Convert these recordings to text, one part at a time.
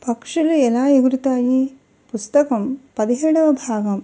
పక్షులు ఎలా ఎగురుతాయి పుస్తకం పదిహేడవ భాగం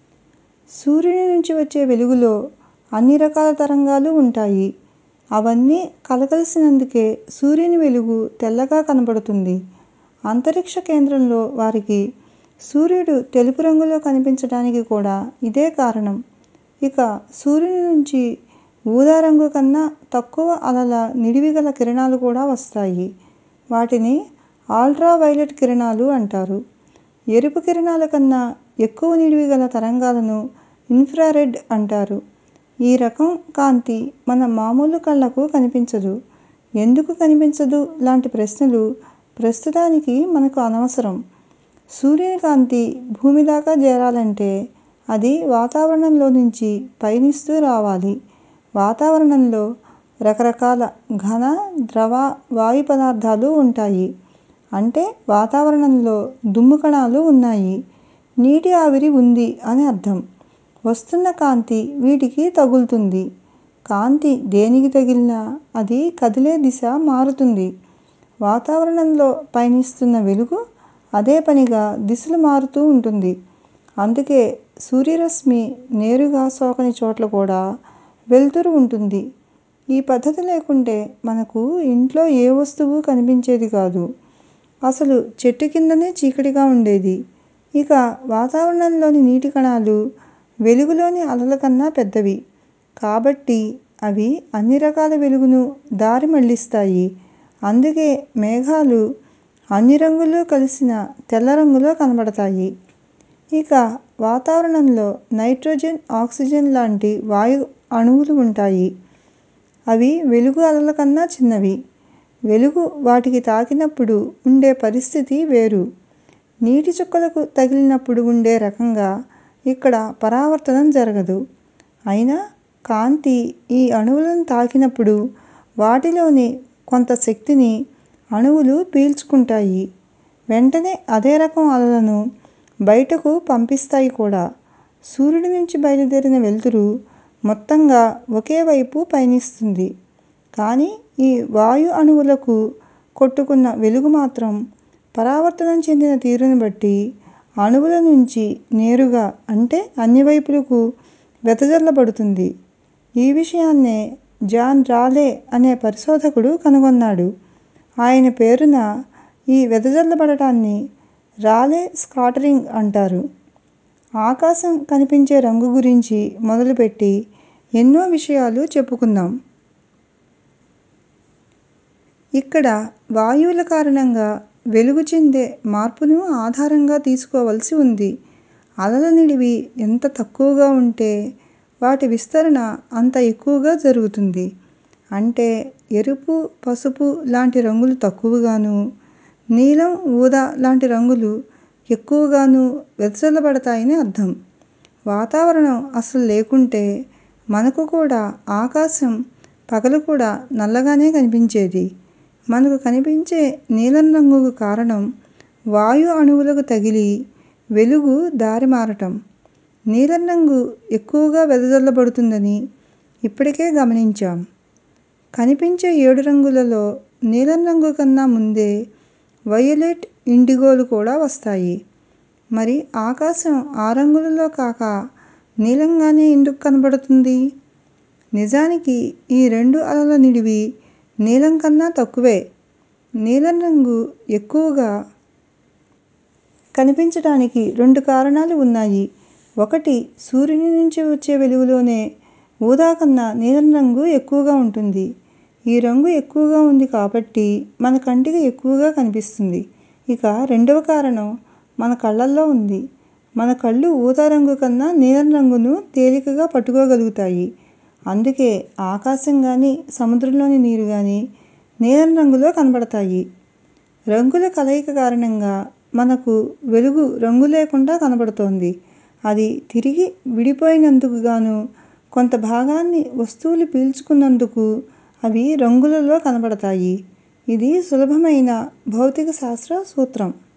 సూర్యుని నుంచి వచ్చే వెలుగులో అన్ని రకాల తరంగాలు ఉంటాయి అవన్నీ కలగలిసినందుకే సూర్యుని వెలుగు తెల్లగా కనబడుతుంది అంతరిక్ష కేంద్రంలో వారికి సూర్యుడు తెలుపు రంగులో కనిపించడానికి కూడా ఇదే కారణం ఇక సూర్యుని నుంచి ఊదా రంగు కన్నా తక్కువ అలల నిడివి గల కిరణాలు కూడా వస్తాయి వాటిని అల్ట్రావైలెట్ కిరణాలు అంటారు ఎరుపు కిరణాల కన్నా ఎక్కువ నిడివి గల తరంగాలను ఇన్ఫ్రారెడ్ అంటారు ఈ రకం కాంతి మన మామూలు కళ్ళకు కనిపించదు ఎందుకు కనిపించదు లాంటి ప్రశ్నలు ప్రస్తుతానికి మనకు అనవసరం సూర్యుని కాంతి భూమి దాకా చేరాలంటే అది వాతావరణంలో నుంచి పయనిస్తూ రావాలి వాతావరణంలో రకరకాల ఘన ద్రవ వాయు పదార్థాలు ఉంటాయి అంటే వాతావరణంలో దుమ్ము కణాలు ఉన్నాయి నీటి ఆవిరి ఉంది అని అర్థం వస్తున్న కాంతి వీటికి తగులుతుంది కాంతి దేనికి తగిలినా అది కదిలే దిశ మారుతుంది వాతావరణంలో పయనిస్తున్న వెలుగు అదే పనిగా దిశలు మారుతూ ఉంటుంది అందుకే సూర్యరశ్మి నేరుగా సోకని చోట్ల కూడా వెలుతురు ఉంటుంది ఈ పద్ధతి లేకుంటే మనకు ఇంట్లో ఏ వస్తువు కనిపించేది కాదు అసలు చెట్టు కిందనే చీకటిగా ఉండేది ఇక వాతావరణంలోని నీటి కణాలు వెలుగులోని అలల కన్నా పెద్దవి కాబట్టి అవి అన్ని రకాల వెలుగును దారి మళ్లిస్తాయి అందుకే మేఘాలు అన్ని రంగులు కలిసిన తెల్ల రంగులో కనబడతాయి ఇక వాతావరణంలో నైట్రోజన్ ఆక్సిజన్ లాంటి వాయు అణువులు ఉంటాయి అవి వెలుగు అలల కన్నా చిన్నవి వెలుగు వాటికి తాకినప్పుడు ఉండే పరిస్థితి వేరు నీటి చుక్కలకు తగిలినప్పుడు ఉండే రకంగా ఇక్కడ పరావర్తనం జరగదు అయినా కాంతి ఈ అణువులను తాకినప్పుడు వాటిలోని కొంత శక్తిని అణువులు పీల్చుకుంటాయి వెంటనే అదే రకం అలలను బయటకు పంపిస్తాయి కూడా సూర్యుడి నుంచి బయలుదేరిన వెలుతురు మొత్తంగా ఒకే వైపు పయనిస్తుంది కానీ ఈ వాయు అణువులకు కొట్టుకున్న వెలుగు మాత్రం పరావర్తనం చెందిన తీరును బట్టి అణువుల నుంచి నేరుగా అంటే అన్ని వైపులకు వెదజల్లబడుతుంది ఈ విషయాన్నే జాన్ రాలే అనే పరిశోధకుడు కనుగొన్నాడు ఆయన పేరున ఈ వెదజల్లబడటాన్ని రాలే స్కాటరింగ్ అంటారు ఆకాశం కనిపించే రంగు గురించి మొదలుపెట్టి ఎన్నో విషయాలు చెప్పుకుందాం ఇక్కడ వాయువుల కారణంగా వెలుగు చెందే మార్పును ఆధారంగా తీసుకోవలసి ఉంది అలల నిడివి ఎంత తక్కువగా ఉంటే వాటి విస్తరణ అంత ఎక్కువగా జరుగుతుంది అంటే ఎరుపు పసుపు లాంటి రంగులు తక్కువగాను నీలం ఊదా లాంటి రంగులు ఎక్కువగాను వెదజల్లబడతాయని అర్థం వాతావరణం అసలు లేకుంటే మనకు కూడా ఆకాశం పగలు కూడా నల్లగానే కనిపించేది మనకు కనిపించే నీలం రంగుకు కారణం వాయు అణువులకు తగిలి వెలుగు దారి మారటం నీలం రంగు ఎక్కువగా వెదజల్లబడుతుందని ఇప్పటికే గమనించాం కనిపించే ఏడు రంగులలో నీలం రంగు కన్నా ముందే వయొలెట్ ఇండిగోలు కూడా వస్తాయి మరి ఆకాశం ఆ రంగులలో కాక నీలంగానే ఎందుకు కనబడుతుంది నిజానికి ఈ రెండు అలల నిడివి నీలం కన్నా తక్కువే నీలం రంగు ఎక్కువగా కనిపించటానికి రెండు కారణాలు ఉన్నాయి ఒకటి సూర్యుని నుంచి వచ్చే వెలుగులోనే ఊదా కన్నా నీలం రంగు ఎక్కువగా ఉంటుంది ఈ రంగు ఎక్కువగా ఉంది కాబట్టి మన కంటికి ఎక్కువగా కనిపిస్తుంది ఇక రెండవ కారణం మన కళ్ళల్లో ఉంది మన కళ్ళు ఊదా రంగు కన్నా నీలం రంగును తేలికగా పట్టుకోగలుగుతాయి అందుకే ఆకాశం గానీ సముద్రంలోని నీరు గానీ నీలం రంగులో కనబడతాయి రంగుల కలయిక కారణంగా మనకు వెలుగు రంగు లేకుండా కనబడుతోంది అది తిరిగి విడిపోయినందుకు గాను కొంత భాగాన్ని వస్తువులు పీల్చుకున్నందుకు అవి రంగులలో కనబడతాయి ఇది సులభమైన భౌతిక శాస్త్ర సూత్రం